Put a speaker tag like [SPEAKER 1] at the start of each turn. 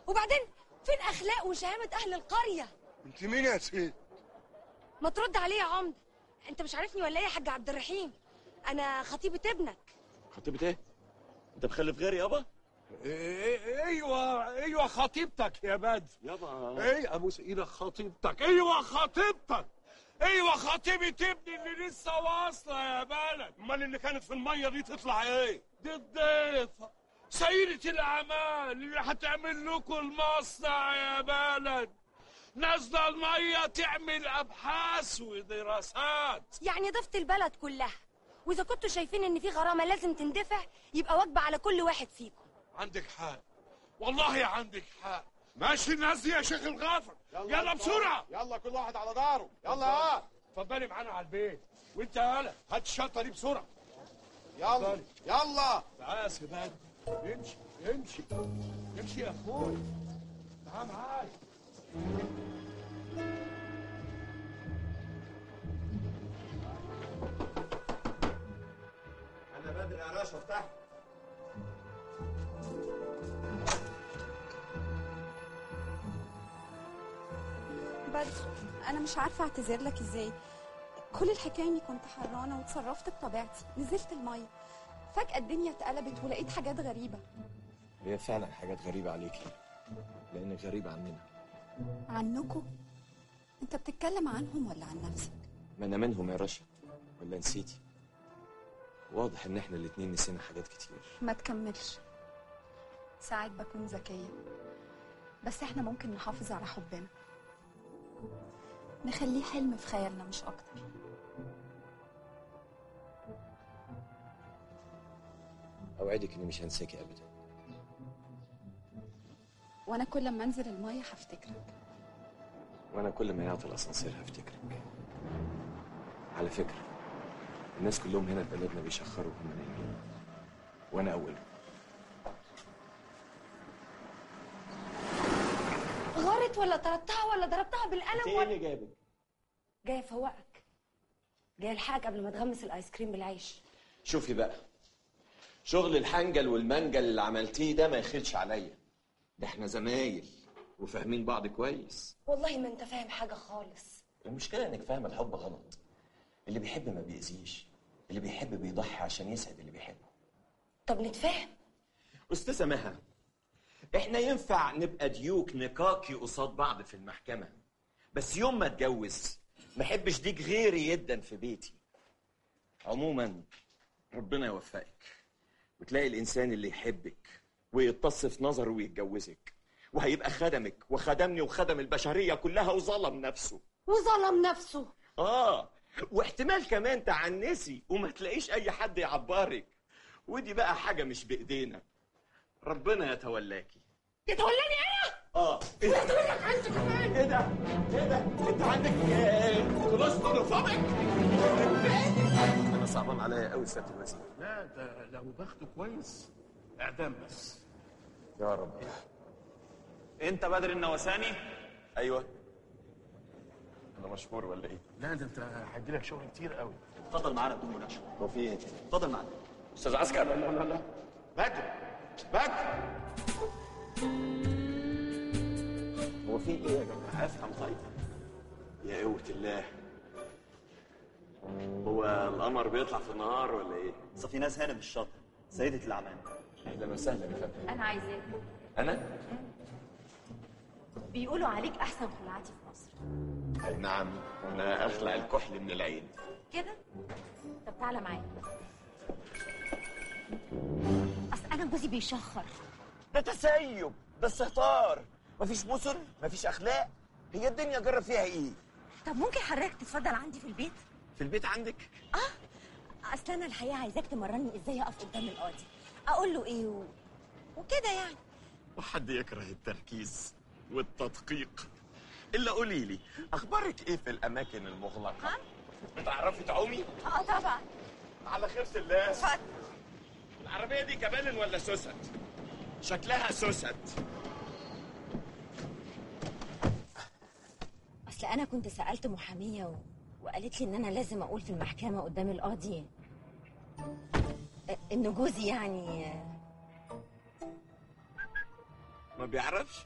[SPEAKER 1] وبعدين فين اخلاق وشهامه اهل القريه
[SPEAKER 2] انت مين يا ست
[SPEAKER 1] ما ترد عليه يا عمده انت مش عارفني ولا ايه يا حاج عبد الرحيم انا خطيبه ابنك
[SPEAKER 3] خطيبة ايه؟ انت مخلف غيري يابا؟
[SPEAKER 4] ايوه ايوه خطيبتك يا بدر
[SPEAKER 3] يابا
[SPEAKER 4] ايه ابوس ايدك خطيبتك ايوه خطيبتك ايوه خطيبة ابني اللي لسه واصله يا بلد امال اللي كانت في الميه دي تطلع ايه دي الضيفه سيدة الاعمال اللي هتعمل لكم المصنع يا بلد نازله الميه تعمل ابحاث ودراسات
[SPEAKER 1] يعني ضفت البلد كلها واذا كنتوا شايفين ان في غرامه لازم تندفع يبقى واجبه على كل واحد فيكم
[SPEAKER 4] عندك حق والله عندك حق ماشي الناس دي يا شيخ الغافر يلا بسرعه
[SPEAKER 2] يلا كل واحد على داره يلا ها
[SPEAKER 4] اتفضلي معانا على البيت وانت يا هلا هات الشنطه دي بسرعه
[SPEAKER 2] يلا يلا
[SPEAKER 4] تعال يا سيبان امشي امشي امشي يا اخوي تعال معايا
[SPEAKER 3] انا بدري يا راشا افتح
[SPEAKER 5] بدر انا مش عارفه اعتذر لك ازاي كل الحكايه اني كنت حرانه وتصرفت بطبيعتي نزلت الميه فجاه الدنيا اتقلبت ولقيت حاجات غريبه
[SPEAKER 3] هي فعلا حاجات غريبة عليكي لأنك غريبة عننا
[SPEAKER 5] عنكم انت بتتكلم عنهم ولا عن نفسك
[SPEAKER 3] ما أنا منهم يا رشا ولا نسيتي واضح إن إحنا الاتنين نسينا حاجات كتير
[SPEAKER 5] ما تكملش ساعات بكون ذكيه بس احنا ممكن نحافظ على حبنا نخليه حلم في خيالنا مش اكتر
[SPEAKER 3] أوعدك إني مش هنساكي أبدا
[SPEAKER 5] وانا كل ما انزل الميه هفتكرك
[SPEAKER 3] وأنا كل ما يعطي الأسانسير هفتكرك على فكرة الناس كلهم هنا في بلدنا بيشخروا وهم نايمين وأنا أولهم
[SPEAKER 1] غارت ولا طردتها ولا ضربتها بالقلم ولا
[SPEAKER 3] جابك؟
[SPEAKER 1] جاي افوقك جاي الحقك قبل ما تغمس الايس كريم بالعيش
[SPEAKER 3] شوفي بقى شغل الحنجل والمنجل اللي عملتيه ده ما يخلش عليا ده احنا زمايل وفاهمين بعض كويس
[SPEAKER 1] والله ما انت فاهم حاجه خالص
[SPEAKER 3] المشكلة انك فاهم الحب غلط اللي بيحب ما بيأذيش اللي بيحب بيضحي عشان يسعد اللي بيحبه
[SPEAKER 1] طب نتفاهم
[SPEAKER 3] أستاذة مها احنا ينفع نبقى ديوك نكاكي قصاد بعض في المحكمة بس يوم ما اتجوز ما احبش ديك غيري يدا في بيتي عموما ربنا يوفقك وتلاقي الانسان اللي يحبك ويتص في نظره ويتجوزك وهيبقى خدمك وخدمني وخدم البشرية كلها وظلم نفسه
[SPEAKER 1] وظلم نفسه
[SPEAKER 3] اه واحتمال كمان تعنسي وما تلاقيش اي حد يعبرك ودي بقى حاجة مش بايدينا ربنا يتولاكي
[SPEAKER 1] يتولاني انا
[SPEAKER 3] اه ايه ده ايه ده ايه ده انت عندك كولوستروفوبيك انا صعبان عليا قوي سياده الوزير
[SPEAKER 4] لا ده لو باخده كويس اعدام بس
[SPEAKER 3] يا رب
[SPEAKER 6] انت بدر النوساني
[SPEAKER 3] ايوه انا مشهور ولا ايه
[SPEAKER 4] لا ده انت هيجي لك شغل كتير قوي
[SPEAKER 6] اتفضل معانا بدون مناقشه
[SPEAKER 3] هو في ايه
[SPEAKER 6] اتفضل معانا
[SPEAKER 3] استاذ عسكر
[SPEAKER 4] لا لا لا بدر بدر
[SPEAKER 3] هو في ايه يا جماعه افهم طيب يا قوه الله هو القمر بيطلع في النهار ولا ايه
[SPEAKER 6] اصل في ناس هنا في الشاطئ سيدة الأعمال
[SPEAKER 3] اهلا وسهلا يا فندم
[SPEAKER 1] انا عايزاك
[SPEAKER 3] انا
[SPEAKER 1] بيقولوا عليك احسن خلعاتي في مصر
[SPEAKER 3] اي نعم انا اخلع الكحل من العين
[SPEAKER 1] كده طب تعالى معايا اصل انا جوزي بيشخر
[SPEAKER 3] ده تسيب ده استهتار مفيش مصر مفيش اخلاق هي الدنيا جرى فيها ايه
[SPEAKER 1] طب ممكن حضرتك تتفضل عندي في البيت
[SPEAKER 3] في البيت عندك
[SPEAKER 1] اصل انا الحقيقه عايزاك تمرني ازاي اقف قدام القاضي اقول له ايه و... وكده يعني
[SPEAKER 3] وحد يكره التركيز والتدقيق الا قولي لي اخبارك ايه في الاماكن المغلقه
[SPEAKER 1] ها؟
[SPEAKER 3] بتعرفي تعومي
[SPEAKER 1] اه طبعا
[SPEAKER 3] على خيرة الله
[SPEAKER 1] اتفضل
[SPEAKER 3] العربيه دي كبالن ولا سوست شكلها سوست
[SPEAKER 1] اصل انا كنت سالت محاميه و... وقالت لي ان انا لازم اقول في المحكمه قدام القاضي ان جوزي يعني
[SPEAKER 3] ما بيعرفش